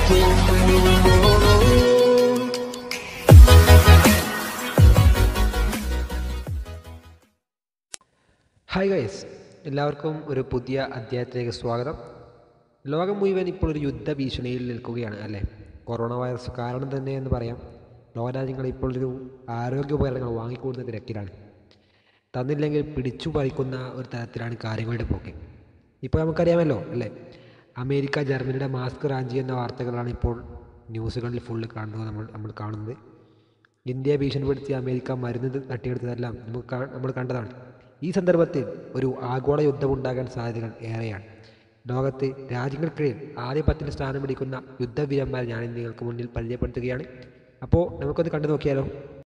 hi guys എല്ലാവർക്കും ഒരു പുതിയ അധ്യായത്തിലേക്ക് സ്വാഗതം ലോകം മുഴുവൻ ഇപ്പോൾ ഒരു യുദ്ധ ഭീഷണിയിൽ നിൽക്കുകയാണ് അല്ലേ കൊറോണ വൈറസ് കാരണം തന്നെ എന്ന് പറയാം ലോകരാജ്യങ്ങൾ ഇപ്പോൾ ഒരു ആരോഗ്യ ഉപകരണങ്ങൾ വാങ്ങിക്കൂടുന്ന തിരക്കിലാണ് തന്നില്ലെങ്കിൽ പിടിച്ചു പറിക്കുന്ന ഒരു തരത്തിലാണ് കാര്യങ്ങളുടെ പോക്ക് ഇപ്പോൾ നമുക്കറിയാമല്ലോ അല്ലേ അമേരിക്ക ജർമ്മനിയുടെ മാസ്ക് റാഞ്ചി എന്ന വാർത്തകളാണ് ഇപ്പോൾ ന്യൂസുകളിൽ ഫുള്ള് കാണുന്നത് നമ്മൾ നമ്മൾ കാണുന്നത് ഇന്ത്യയെ ഭീഷണിപ്പെടുത്തി അമേരിക്ക മരുന്ന് തട്ടിയെടുത്തതെല്ലാം നമുക്ക് കാ- നമ്മൾ കണ്ടതാണ് ഈ സന്ദർഭത്തിൽ ഒരു ആഗോള യുദ്ധം ഉണ്ടാകാൻ സാധ്യതകൾ ഏറെയാണ് ലോകത്ത് രാജ്യങ്ങൾക്കിടയിൽ ആദ്യ പത്തിന് സ്ഥാനം പിടിക്കുന്ന യുദ്ധവീരന്മാരെ ഞാൻ ഇന്ന് നിങ്ങൾക്ക് മുന്നിൽ പരിചയപ്പെടുത്തുകയാണ് അപ്പോൾ നമുക്കൊന്ന് കണ്ടു നോക്കിയാലോ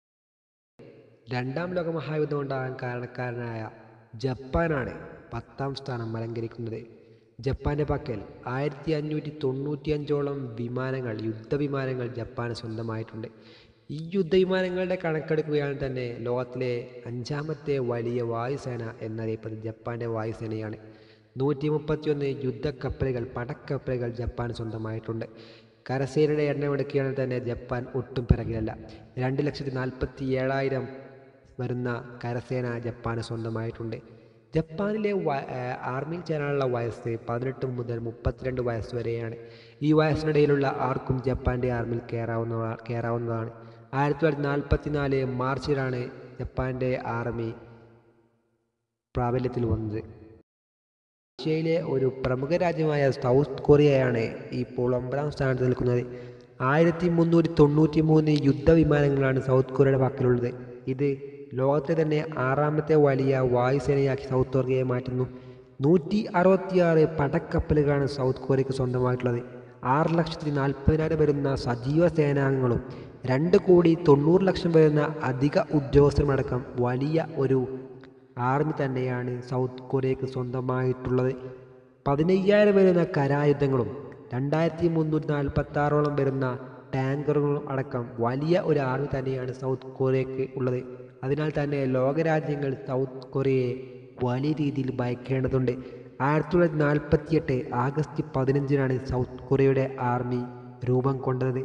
രണ്ടാം ലോക മഹായുദ്ധം ഉണ്ടാകാൻ കാരണക്കാരനായ ജപ്പാനാണ് പത്താം സ്ഥാനം അലങ്കരിക്കുന്നത് ജപ്പാന്റെ പക്കൽ ആയിരത്തി അഞ്ഞൂറ്റി തൊണ്ണൂറ്റിയഞ്ചോളം വിമാനങ്ങൾ യുദ്ധവിമാനങ്ങൾ ജപ്പാന് സ്വന്തമായിട്ടുണ്ട് ഈ യുദ്ധവിമാനങ്ങളുടെ കണക്കെടുക്കുകയാണ് തന്നെ ലോകത്തിലെ അഞ്ചാമത്തെ വലിയ വായുസേന എന്നറിയപ്പെടുന്നത് ജപ്പാന്റെ വായുസേനയാണ് നൂറ്റി മുപ്പത്തിയൊന്ന് യുദ്ധക്കപ്പലുകൾ പടക്കപ്പലുകൾ ജപ്പാൻ സ്വന്തമായിട്ടുണ്ട് കരസേനയുടെ എണ്ണം എടുക്കുകയാണെങ്കിൽ തന്നെ ജപ്പാൻ ഒട്ടും പിറകിലല്ല രണ്ട് ലക്ഷത്തി നാൽപ്പത്തി ഏഴായിരം വരുന്ന കരസേന ജപ്പാന് സ്വന്തമായിട്ടുണ്ട് ജപ്പാനിലെ വ- ഏർ ആർമിയിൽ ചേരാനുള്ള വയസ്സ് പതിനെട്ട് മുതൽ മുപ്പത്തിരണ്ട് വയസ്സ് വരെയാണ് ഈ വയസ്സിനിടയിലുള്ള ആർക്കും ജപ്പാന്റെ ആർമിയിൽ കയറാവുന്ന കയറാവുന്നതാണ് ആയിരത്തി തൊള്ളായിരത്തി നാൽപ്പത്തി നാല് മാർച്ചിലാണ് ജപ്പാന്റെ ആർമി പ്രാബല്യത്തിൽ വന്നത് ഏഷ്യയിലെ ഒരു പ്രമുഖ രാജ്യമായ സൗത്ത് കൊറിയയാണ് ഇപ്പോൾ ഒമ്പതാം സ്ഥാനത്ത് നിൽക്കുന്നത് ആയിരത്തി മുന്നൂറ്റി തൊണ്ണൂറ്റി മൂന്ന് യുദ്ധവിമാനങ്ങളാണ് സൗത്ത് കൊറിയയുടെ പക്കലുള്ളത് ഇത് ലോകത്തെ തന്നെ ആറാമത്തെ വലിയ വായുസേനയാക്കി സൗത്ത് കൊറിയയെ മാറ്റുന്നു നൂറ്റി അറുപത്തിയാറ് പടക്കപ്പലുകളാണ് സൗത്ത് കൊറിയക്ക് സ്വന്തമായിട്ടുള്ളത് ആറ് ലക്ഷത്തി നാൽപ്പതിനായിരം വരുന്ന സജീവ സേനാംഗങ്ങളും രണ്ട് കോടി തൊണ്ണൂറ് ലക്ഷം വരുന്ന അധിക ഉദ്യോഗസ്ഥരുമടക്കം വലിയ ഒരു ആർമി തന്നെയാണ് സൗത്ത് കൊറിയക്ക് സ്വന്തമായിട്ടുള്ളത് പതിനയ്യായിരം വരുന്ന കരായുധങ്ങളും രണ്ടായിരത്തി മുന്നൂറ്റി നാൽപ്പത്തി ആറോളം വരുന്ന ടാങ്കറുകളും അടക്കം വലിയ ഒരു ആർമി തന്നെയാണ് സൗത്ത് കൊറിയക്ക് ഉള്ളത് അതിനാൽ തന്നെ ലോകരാജ്യങ്ങൾ സൗത്ത് കൊറിയയെ വലിയ രീതിയിൽ ഭയക്കേണ്ടതുണ്ട് ആയിരത്തി തൊള്ളായിരത്തി നാൽപ്പത്തിയെട്ട് ആഗസ്റ്റ് പതിനഞ്ചിനാണ് സൗത്ത് കൊറിയയുടെ ആർമി രൂപം കൊണ്ടത്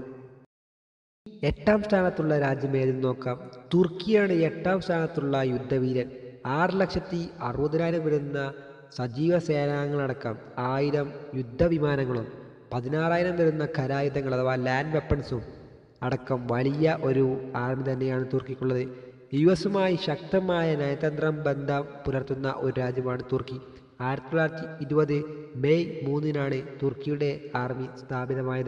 എട്ടാം സ്ഥാനത്തുള്ള രാജ്യം ഏതെന്ന് നോക്കാം തുർക്കിയാണ് എട്ടാം സ്ഥാനത്തുള്ള യുദ്ധവീരൻ ആറ് ലക്ഷത്തി അറുപതിനായിരം വരുന്ന സജീവ സേനാംഗങ്ങളടക്കം ആയിരം യുദ്ധവിമാനങ്ങളും പതിനാറായിരം വരുന്ന കരായുധങ്ങൾ അഥവാ ലാൻഡ് വെപ്പൺസും അടക്കം വലിയ ഒരു ആർമി തന്നെയാണ് തുർക്കിക്കുള്ളത് യു എസുമായി ശക്തമായ നയതന്ത്ര ബന്ധം പുലർത്തുന്ന ഒരു രാജ്യമാണ് തുർക്കി ആയിരത്തി തൊള്ളായിരത്തി ഇരുപത് മെയ് മൂന്നിനാണ് തുർക്കിയുടെ ആർമി സ്ഥാപിതമായത്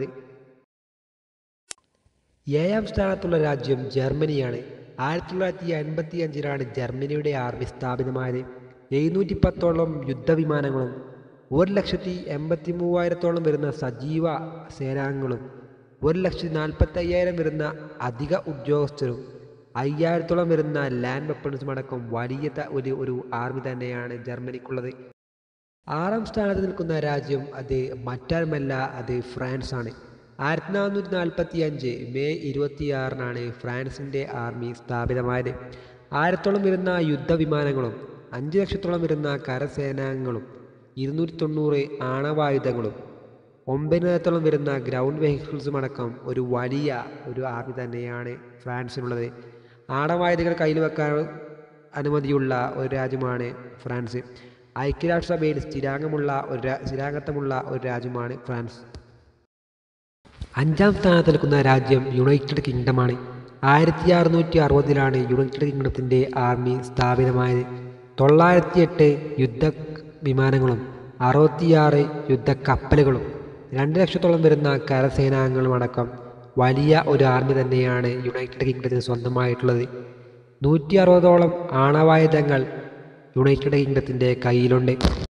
ഏഴാം സ്ഥാനത്തുള്ള രാജ്യം ജർമ്മനിയാണ് ആയിരത്തി തൊള്ളായിരത്തി അൻപത്തി അഞ്ചിലാണ് ജർമ്മനിയുടെ ആർമി സ്ഥാപിതമായത് എഴുന്നൂറ്റി പത്തോളം യുദ്ധവിമാനങ്ങളും ഒരു ലക്ഷത്തി എൺപത്തി മൂവായിരത്തോളം വരുന്ന സജീവ സേനാംഗങ്ങളും ഒരു ലക്ഷത്തി നാൽപ്പത്തി അയ്യായിരം വരുന്ന അധിക ഉദ്യോഗസ്ഥരും അയ്യായിരത്തോളം വരുന്ന ലാൻഡ് വെപ്പൺസും അടക്കം വലിയ ത- ഒരു ഒരു ആർമി തന്നെയാണ് ജർമ്മനിക്കുള്ളത് ആറാം സ്ഥാനത്ത് നിൽക്കുന്ന രാജ്യം അത് മറ്റാരുമല്ല അത് ഫ്രാൻസ് ആണ് ആയിരത്തി നാനൂറ്റി നാൽപ്പത്തി അഞ്ച് മെയ് ഇരുപത്തിയാറിനാണ് ഫ്രാൻസിൻ്റെ ആർമി സ്ഥാപിതമായത് ആയിരത്തോളം വരുന്ന യുദ്ധവിമാനങ്ങളും അഞ്ച് ലക്ഷത്തോളം വരുന്ന കരസേനാംഗങ്ങളും ഇരുന്നൂറ്റി തൊണ്ണൂറ് ആണവായുധങ്ങളും ഒമ്പതിനായിരത്തോളം വരുന്ന ഗ്രൗണ്ട് വെഹിക്കിൾസും അടക്കം ഒരു വലിയ ഒരു ആർമി തന്നെയാണ് ഫ്രാൻസിനുള്ളത് ആണവായുധങ്ങൾ കയ്യിൽ വെക്കാൻ അനുമതിയുള്ള ഒരു രാജ്യമാണ് ഫ്രാൻസ് ഐക്യരാഷ്ട്രസഭയിൽ സ്ഥിരാംഗമുള്ള ഒരു രാ- സ്ഥിരാംഗത്വമുള്ള ഒരു രാജ്യമാണ് ഫ്രാൻസ് അഞ്ചാം സ്ഥാനത്ത് നിൽക്കുന്ന രാജ്യം യുണൈറ്റഡ് കിങ്ഡമാണ് ആയിരത്തി അറുന്നൂറ്റി അറുപതിലാണ് യുണൈറ്റഡ് കിങ്ഡത്തിൻ്റെ ആർമി സ്ഥാപിതമായത് തൊള്ളായിരത്തി എട്ട് യുദ്ധ വിമാനങ്ങളും അറുപത്തിയാറ് യുദ്ധ കപ്പലുകളും രണ്ട് ലക്ഷത്തോളം വരുന്ന കരസേനാംഗങ്ങളും അടക്കം വലിയ ഒരു ആർമി തന്നെയാണ് യുണൈറ്റഡ് കിങ്ഡത്തിന് സ്വന്തമായിട്ടുള്ളത് നൂറ്റി അറുപതോളം ആണവായുധങ്ങൾ യുണൈറ്റഡ് കിങ്ഡത്തിൻ്റെ കയ്യിലുണ്ട്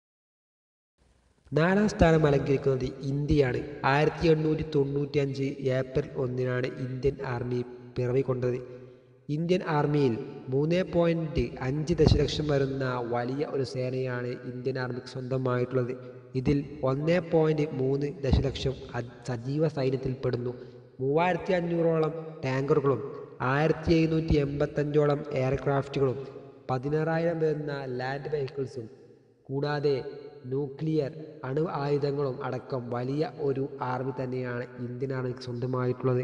നാലാം സ്ഥാനം അലങ്കരിക്കുന്നത് ഇന്ത്യയാണ് ആയിരത്തി എണ്ണൂറ്റി തൊണ്ണൂറ്റി അഞ്ച് ഏപ്രിൽ ഒന്നിനാണ് ഇന്ത്യൻ ആർമി പിറവിക്കൊണ്ടത് ഇന്ത്യൻ ആർമിയിൽ മൂന്ന് പോയിൻറ്റ് അഞ്ച് ദശലക്ഷം വരുന്ന വലിയ ഒരു സേനയാണ് ഇന്ത്യൻ ആർമിക്ക് സ്വന്തമായിട്ടുള്ളത് ഇതിൽ ഒന്ന് പോയിൻറ്റ് മൂന്ന് ദശലക്ഷം അ- സജീവ സൈന്യത്തിൽപ്പെടുന്നു മൂവായിരത്തി അഞ്ഞൂറോളം ടാങ്കറുകളും ആയിരത്തി എഴുന്നൂറ്റി എൺപത്തഞ്ചോളം എയർക്രാഫ്റ്റുകളും പതിനാറായിരം വരുന്ന ലാൻഡ് വെഹിക്കിൾസും കൂടാതെ ന്യൂക്ലിയർ അണു ആയുധങ്ങളും അടക്കം വലിയ ഒരു ആർമി തന്നെയാണ് ഇന്ത്യൻ ആർമിക്ക് സ്വന്തമായിട്ടുള്ളത്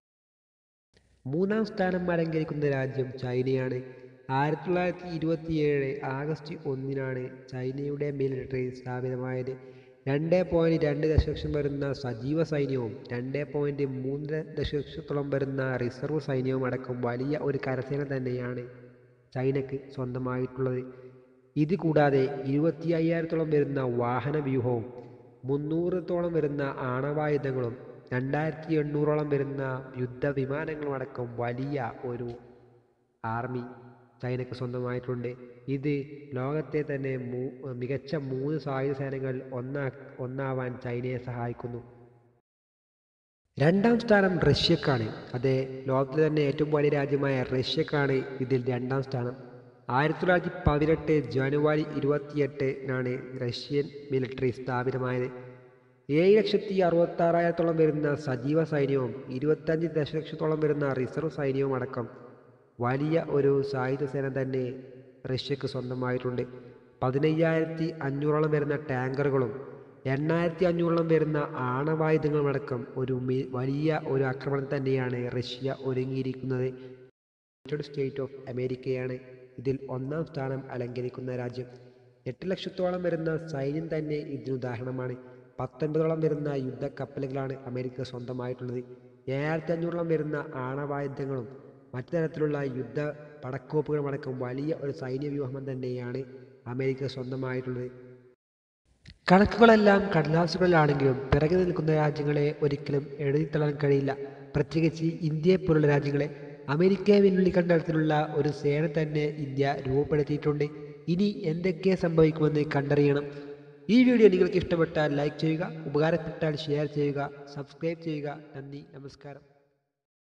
മൂന്നാം സ്ഥാനം അലങ്കരിക്കുന്ന രാജ്യം ചൈനയാണ് ആയിരത്തി തൊള്ളായിരത്തി ഇരുപത്തിയേഴ് ആഗസ്റ്റ് ഒന്നിനാണ് ചൈനയുടെ മിലിറ്ററി സ്ഥാപിതമായത് രണ്ട് പോയിൻറ്റ് രണ്ട് ദശലക്ഷം വരുന്ന സജീവ സൈന്യവും രണ്ട് പോയിൻറ്റ് മൂന്ന് ദശലക്ഷത്തോളം വരുന്ന റിസർവ് സൈന്യവും അടക്കം വലിയ ഒരു കരസേന തന്നെയാണ് ചൈനയ്ക്ക് സ്വന്തമായിട്ടുള്ളത് ഇത് കൂടാതെ ഇരുപത്തി അയ്യായിരത്തോളം വരുന്ന വാഹന വ്യൂഹവും മുന്നൂറത്തോളം വരുന്ന ആണവായുധങ്ങളും രണ്ടായിരത്തി എണ്ണൂറോളം വരുന്ന യുദ്ധവിമാനങ്ങളും അടക്കം വലിയ ഒരു ആർമി ചൈനയ്ക്ക് സ്വന്തമായിട്ടുണ്ട് ഇത് ലോകത്തെ തന്നെ മൂ മികച്ച മൂന്ന് സായുധ സേനകൾ ഒന്നാ ഒന്നാവാൻ ചൈനയെ സഹായിക്കുന്നു രണ്ടാം സ്ഥാനം റഷ്യക്കാണ് അതെ ലോകത്തിലെ തന്നെ ഏറ്റവും വലിയ രാജ്യമായ റഷ്യക്കാണ് ഇതിൽ രണ്ടാം സ്ഥാനം ആയിരത്തി തൊള്ളായിരത്തി പതിനെട്ട് ജനുവരി ഇരുപത്തിയെട്ടിനാണ് റഷ്യൻ മിലിറ്ററി സ്ഥാപിതമായത് ഏഴ് ലക്ഷത്തി അറുപത്താറായിരത്തോളം വരുന്ന സജീവ സൈന്യവും ഇരുപത്തഞ്ച് ദശലക്ഷത്തോളം വരുന്ന റിസർവ് സൈന്യവും അടക്കം വലിയ ഒരു സായുധ സേന തന്നെ റഷ്യക്ക് സ്വന്തമായിട്ടുണ്ട് പതിനയ്യായിരത്തി അഞ്ഞൂറോളം വരുന്ന ടാങ്കറുകളും എണ്ണായിരത്തി അഞ്ഞൂറോളം വരുന്ന ആണവായുധങ്ങളും അടക്കം ഒരു മി- വലിയ ഒരു ആക്രമണം തന്നെയാണ് റഷ്യ ഒരുങ്ങിയിരിക്കുന്നത് യുണൈറ്റഡ് സ്റ്റേറ്റ് ഓഫ് അമേരിക്കയാണ് ഇതിൽ ഒന്നാം സ്ഥാനം അലങ്കരിക്കുന്ന രാജ്യം എട്ട് ലക്ഷത്തോളം വരുന്ന സൈന്യം തന്നെ ഇതിന് ഉദാഹരണമാണ് പത്തൊൻപതോളം വരുന്ന യുദ്ധക്കപ്പലുകളാണ് അമേരിക്ക സ്വന്തമായിട്ടുള്ളത് ഏഴായിരത്തി അഞ്ഞൂറോളം വരുന്ന ആണവായുധങ്ങളും മറ്റു തരത്തിലുള്ള യുദ്ധ പടക്കോപ്പുകളും അടക്കം വലിയ ഒരു സൈന്യ വ്യൂഹം തന്നെയാണ് അമേരിക്ക സ്വന്തമായിട്ടുള്ളത് കണക്കുകളെല്ലാം കടലാസുകളിലാണെങ്കിലും പിറകെ നിൽക്കുന്ന രാജ്യങ്ങളെ ഒരിക്കലും എഴുതിത്തള്ളാൻ കഴിയില്ല പ്രത്യേകിച്ച് ഇന്ത്യയെ പോലുള്ള രാജ്യങ്ങളെ അമേരിക്കയെ വെല്ലുവിളിക്കേണ്ട തരത്തിലുള്ള ഒരു സേന തന്നെ ഇന്ത്യ രൂപപ്പെടുത്തിയിട്ടുണ്ട് ഇനി എന്തൊക്കെ സംഭവിക്കുമെന്ന് കണ്ടറിയണം ഈ വീഡിയോ നിങ്ങൾക്ക് ഇഷ്ടപ്പെട്ടാൽ ലൈക്ക് ചെയ്യുക ഉപകാരപ്പെട്ടാൽ ഷെയർ ചെയ്യുക സബ്സ്ക്രൈബ് ചെയ്യുക നന്ദി നമസ്കാരം